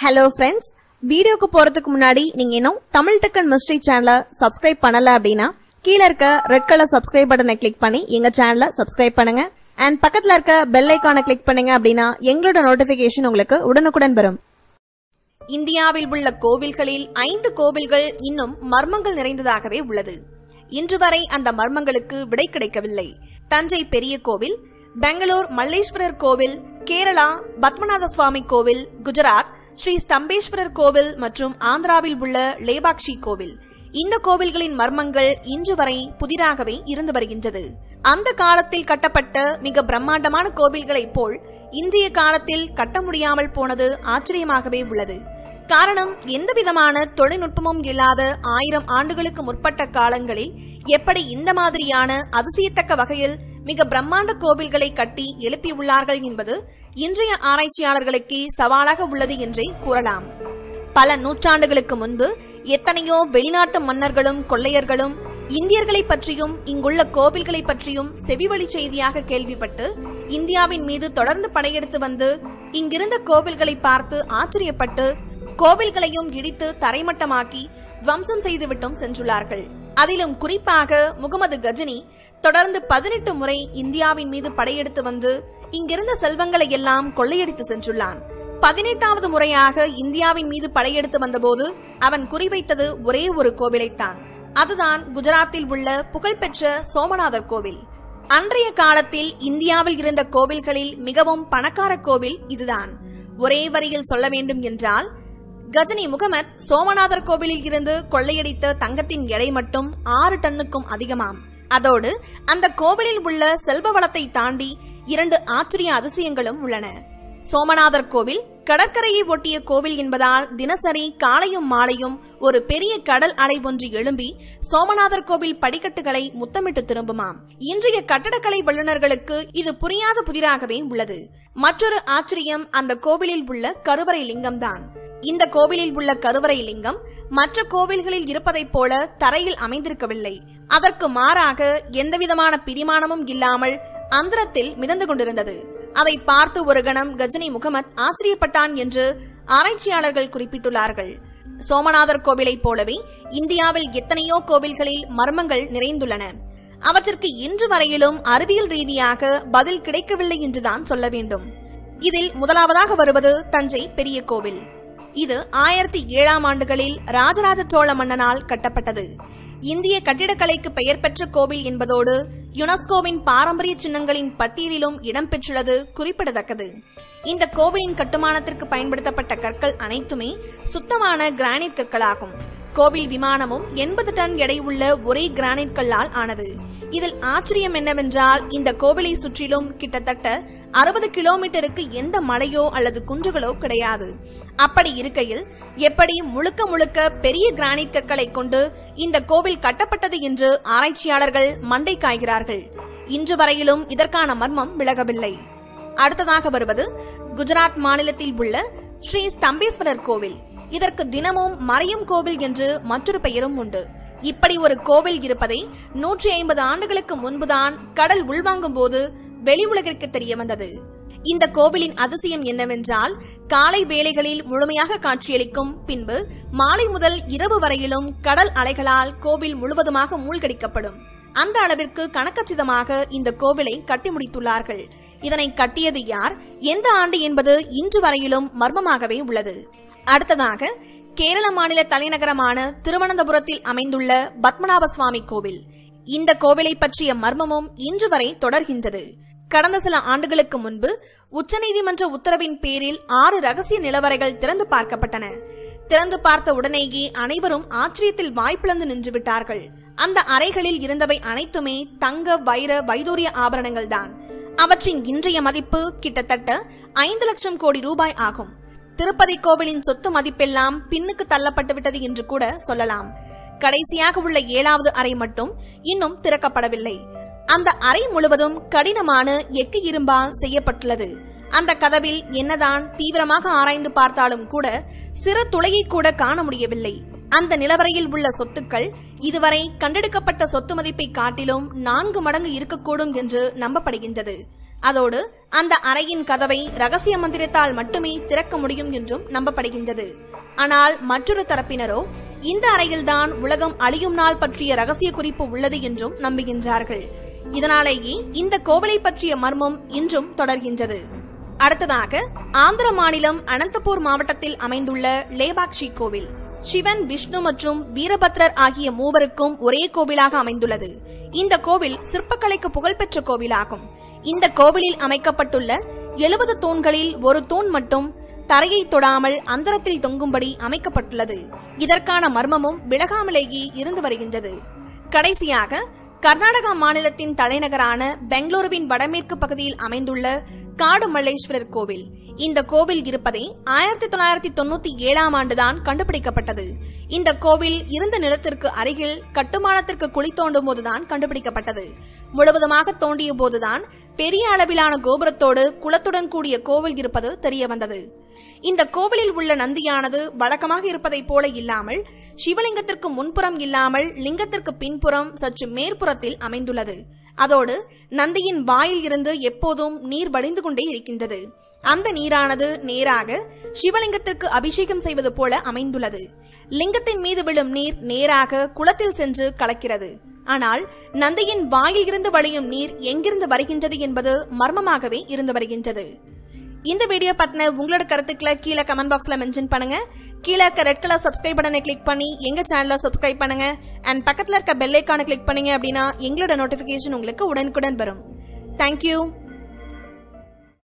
hello friends வீடியோக்கு போறதுக்கு முன்னாடி நீங்க இன்னும் தமிழ் டெக்கன் மிஸ்ட்ரி சேனலை சப்ஸ்கிரைப் பண்ணல அப்படின்னா கீழ இருக்க ரெட் கலர் சப்ஸ்கிரைப் பட்டனை கிளிக் பண்ணி எங்க சேனலை சப்ஸ்கிரைப் பண்ணுங்க அண்ட் பக்கத்துல இருக்க பெல் ஐக்கானை கிளிக் பண்ணுங்க அப்படின்னா எங்களோட நோட்டிபிகேஷன் உங்களுக்கு உடனுக்குடன் வரும் இந்தியாவில் உள்ள கோவில்களில் ஐந்து கோவில்கள் இன்னும் மர்மங்கள் நிறைந்ததாகவே உள்ளது இன்று வரை அந்த மர்மங்களுக்கு விடை கிடைக்கவில்லை தஞ்சை பெரிய கோவில் பெங்களூர் மல்லேஸ்வரர் கோவில் கேரளா பத்மநாத சுவாமி கோவில் குஜராத் ஸ்ரீ ஸ்தம்பேஸ்வரர் கோவில் மற்றும் ஆந்திராவில் உள்ள லேபாக்ஷி கோவில் இந்த கோவில்களின் மர்மங்கள் இன்று வரை புதிராகவே இருந்து வருகின்றது அந்த காலத்தில் கட்டப்பட்ட மிக பிரம்மாண்டமான கோவில்களைப் போல் இன்றைய காலத்தில் கட்ட முடியாமல் போனது ஆச்சரியமாகவே உள்ளது காரணம் எந்தவிதமான தொழில்நுட்பமும் இல்லாத ஆயிரம் ஆண்டுகளுக்கு முற்பட்ட காலங்களில் எப்படி இந்த மாதிரியான அதிசயத்தக்க வகையில் மிக பிரம்மாண்ட கோவில்களை கட்டி எழுப்பியுள்ளார்கள் என்பது இன்றைய ஆராய்ச்சியாளர்களுக்கே சவாலாக உள்ளது என்றே கூறலாம் பல நூற்றாண்டுகளுக்கு முன்பு எத்தனையோ வெளிநாட்டு மன்னர்களும் கொள்ளையர்களும் இந்தியர்களை பற்றியும் இங்குள்ள கோவில்களை பற்றியும் செவிவழி செய்தியாக கேள்விப்பட்டு இந்தியாவின் மீது தொடர்ந்து படையெடுத்து வந்து இங்கிருந்த கோவில்களை பார்த்து ஆச்சரியப்பட்டு கோவில்களையும் இடித்து தரைமட்டமாக்கி துவம்சம் செய்துவிட்டும் சென்றுள்ளார்கள் அதிலும் குறிப்பாக முகமது கஜினி தொடர்ந்து பதினெட்டு முறை இந்தியாவின் மீது படையெடுத்து வந்து இங்கிருந்த செல்வங்களை எல்லாம் கொள்ளையடித்து சென்றுள்ளான் பதினெட்டாவது முறையாக இந்தியாவின் மீது படையெடுத்து வந்தபோது அவன் குறிவைத்தது ஒரே ஒரு கோவிலைத்தான் அதுதான் குஜராத்தில் உள்ள புகழ்பெற்ற சோமநாதர் கோவில் அன்றைய காலத்தில் இந்தியாவில் இருந்த கோவில்களில் மிகவும் பணக்கார கோவில் இதுதான் ஒரே வரியில் சொல்ல வேண்டும் என்றால் கஜனி முகமத் சோமநாதர் கோவிலில் இருந்து கொள்ளையடித்த தங்கத்தின் எடை மட்டும் ஆறு டன்னுக்கும் அதிகமாம் அதோடு அந்த கோவிலில் உள்ள செல்வ வளத்தை தாண்டி இரண்டு ஆச்சரிய அதிசயங்களும் உள்ளன சோமநாதர் கோவில் கடற்கரையை ஒட்டிய கோவில் என்பதால் தினசரி காலையும் மாலையும் ஒரு பெரிய கடல் அலை ஒன்று எழும்பி சோமநாதர் கோவில் படிக்கட்டுகளை முத்தமிட்டு திரும்புமாம் இன்றைய கட்டடக்கலை வல்லுநர்களுக்கு இது புரியாத புதிராகவே உள்ளது மற்றொரு ஆச்சரியம் அந்த கோவிலில் உள்ள கருவறை லிங்கம்தான் இந்த கோவிலில் உள்ள கருவறை லிங்கம் மற்ற கோவில்களில் இருப்பதைப் போல தரையில் அமைந்திருக்கவில்லை அதற்கு மாறாக எந்தவிதமான பிடிமானமும் இல்லாமல் அந்தரத்தில் மிதந்து கொண்டிருந்தது அதை பார்த்து ஒரு கணம் கஜினி முகமத் ஆச்சரியப்பட்டான் என்று ஆராய்ச்சியாளர்கள் குறிப்பிட்டுள்ளார்கள் சோமநாதர் கோவிலைப் போலவே இந்தியாவில் எத்தனையோ கோவில்களில் மர்மங்கள் நிறைந்துள்ளன அவற்றிற்கு இன்று வரையிலும் அறிவியல் ரீதியாக பதில் கிடைக்கவில்லை என்றுதான் சொல்ல வேண்டும் இதில் முதலாவதாக வருவது தஞ்சை பெரிய கோவில் இது ஆயிரத்தி ஏழாம் ஆண்டுகளில் ராஜராஜ சோழ மன்னனால் கட்டப்பட்டது இந்திய கட்டிடக்கலைக்கு பெயர் பெற்ற கோவில் என்பதோடு யுனெஸ்கோவின் பாரம்பரிய சின்னங்களின் பட்டியலிலும் இடம்பெற்றுள்ளது குறிப்பிடத்தக்கது இந்த கோவிலின் கட்டுமானத்திற்கு பயன்படுத்தப்பட்ட கற்கள் அனைத்துமே சுத்தமான கிரானைட் கற்களாகும் கோவில் விமானமும் எண்பது டன் எடை உள்ள ஒரே கிரானைட் கல்லால் ஆனது இதில் ஆச்சரியம் என்னவென்றால் இந்த கோவிலை சுற்றிலும் கிட்டத்தட்ட அறுபது கிலோமீட்டருக்கு எந்த மலையோ அல்லது குன்றுகளோ கிடையாது அப்படி இருக்கையில் எப்படி முழுக்க முழுக்க பெரிய கிரானைட் கற்களை கொண்டு இந்த கோவில் கட்டப்பட்டது என்று ஆராய்ச்சியாளர்கள் மண்டை காய்கிறார்கள் இன்று வரையிலும் இதற்கான மர்மம் விலகவில்லை அடுத்ததாக வருவது குஜராத் மாநிலத்தில் உள்ள ஸ்ரீ ஸ்தம்பேஸ்வரர் கோவில் இதற்கு தினமும் மறையும் கோவில் என்று மற்றொரு பெயரும் உண்டு இப்படி ஒரு கோவில் இருப்பதை நூற்றி ஐம்பது ஆண்டுகளுக்கு முன்புதான் கடல் உள்வாங்கும் போது வெளி உலகிற்கு தெரிய வந்தது இந்த கோவிலின் அதிசயம் என்னவென்றால் காலை வேளைகளில் முழுமையாக காட்சியளிக்கும் பின்பு மாலை முதல் இரவு வரையிலும் கடல் அலைகளால் கோவில் முழுவதுமாக மூழ்கடிக்கப்படும் அந்த அளவிற்கு கணக்கச்சிதமாக இந்த கோவிலை கட்டி முடித்துள்ளார்கள் இதனை கட்டியது யார் எந்த ஆண்டு என்பது இன்று வரையிலும் மர்மமாகவே உள்ளது அடுத்ததாக கேரள மாநில தலைநகரமான திருவனந்தபுரத்தில் அமைந்துள்ள பத்மநாப சுவாமி கோவில் இந்த கோவிலை பற்றிய மர்மமும் இன்று வரை தொடர்கின்றது கடந்த சில ஆண்டுகளுக்கு முன்பு உச்சநீதிமன்ற உத்தரவின் பேரில் ஆறு ரகசிய நிலவரைகள் திறந்து பார்க்கப்பட்டன திறந்து பார்த்த உடனேயே அனைவரும் ஆச்சரியத்தில் வாய்ப்பிழந்து நின்று விட்டார்கள் அந்த அறைகளில் இருந்தவை அனைத்துமே தங்க வைர வைதூரிய ஆபரணங்கள் தான் அவற்றின் இன்றைய மதிப்பு கிட்டத்தட்ட ஐந்து லட்சம் கோடி ரூபாய் ஆகும் திருப்பதி கோவிலின் சொத்து மதிப்பெல்லாம் பின்னுக்கு தள்ளப்பட்டு விட்டது என்று கூட சொல்லலாம் கடைசியாக உள்ள ஏழாவது அறை மட்டும் இன்னும் திறக்கப்படவில்லை அந்த அறை முழுவதும் கடினமான எக்கு இரும்பால் செய்யப்பட்டுள்ளது அந்த கதவில் என்னதான் தீவிரமாக ஆராய்ந்து பார்த்தாலும் கூட சிறு துளையை கூட காண முடியவில்லை அந்த நிலவரையில் உள்ள சொத்துக்கள் இதுவரை கண்டெடுக்கப்பட்ட சொத்து மதிப்பை காட்டிலும் நான்கு மடங்கு இருக்கக்கூடும் என்று நம்பப்படுகின்றது அதோடு அந்த அறையின் கதவை ரகசிய மந்திரத்தால் மட்டுமே திறக்க முடியும் என்றும் நம்பப்படுகின்றது ஆனால் மற்றொரு தரப்பினரோ இந்த அறையில்தான் உலகம் அழியும் நாள் பற்றிய ரகசிய குறிப்பு உள்ளது என்றும் நம்புகின்றார்கள் இதனாலேயே இந்த கோவிலை பற்றிய மர்மம் இன்றும் தொடர்கின்றது அடுத்ததாக ஆந்திர மாநிலம் அனந்தபூர் மாவட்டத்தில் அமைந்துள்ள லேபாக்ஷி கோவில் சிவன் விஷ்ணு மற்றும் வீரபத்ரர் ஆகிய மூவருக்கும் ஒரே கோவிலாக அமைந்துள்ளது இந்த கோவில் சிற்பக்கலைக்கு புகழ்பெற்ற கோவிலாகும் இந்த கோவிலில் அமைக்கப்பட்டுள்ள எழுபது தூண்களில் ஒரு தூண் மட்டும் தரையை தொடாமல் அந்தரத்தில் தொங்கும்படி அமைக்கப்பட்டுள்ளது இதற்கான மர்மமும் விலகாமலேயே இருந்து வருகின்றது கடைசியாக கர்நாடகா மாநிலத்தின் தலைநகரான பெங்களூருவின் வடமேற்கு பகுதியில் அமைந்துள்ள காடு மல்லேஸ்வரர் கோவில் இந்த கோவில் இருப்பதை ஆயிரத்தி தொள்ளாயிரத்தி தொண்ணூத்தி ஏழாம் ஆண்டுதான் கண்டுபிடிக்கப்பட்டது இந்த கோவில் இருந்த நிலத்திற்கு அருகில் கட்டுமானத்திற்கு குழி தோண்டும் போதுதான் கண்டுபிடிக்கப்பட்டது முழுவதுமாக தோண்டிய போதுதான் பெரிய அளவிலான கோபுரத்தோடு குளத்துடன் கூடிய கோவில் இருப்பது தெரிய வந்தது இந்த கோவிலில் உள்ள நந்தியானது வழக்கமாக இருப்பதைப் போல இல்லாமல் சிவலிங்கத்திற்கு முன்புறம் இல்லாமல் லிங்கத்திற்கு பின்புறம் சற்று மேற்புறத்தில் அமைந்துள்ளது அதோடு நந்தியின் வாயில் இருந்து எப்போதும் நீர் வடிந்து கொண்டே இருக்கின்றது அந்த நீரானது நேராக சிவலிங்கத்திற்கு அபிஷேகம் செய்வது போல அமைந்துள்ளது லிங்கத்தின் மீது விழும் நீர் நேராக குளத்தில் சென்று கலக்கிறது ஆனால் நந்தியின் வாயில் இருந்து வழியும் நீர் எங்கிருந்து வருகின்றது என்பது மர்மமாகவே இருந்து வருகின்றது இந்த வீடியோ பத்தின உங்களோட கருத்துக்களை கீழே கமெண்ட் பாக்ஸ்ல மென்ஷன் பண்ணுங்க கீழே இருக்க ரெட் கலர் சப்ஸ்கிரைப் பட்டனை கிளிக் பண்ணி எங்க சேனலை சப்ஸ்கிரைப் பண்ணுங்க அண்ட் பக்கத்துல இருக்க பெல் ஐக்கானை கிளிக் பண்ணீங்க அப்படின்னா எங்களோட நோட்டிபிகேஷன் உங்களுக்கு உடனுக்குடன் வரும் தேங்க்யூ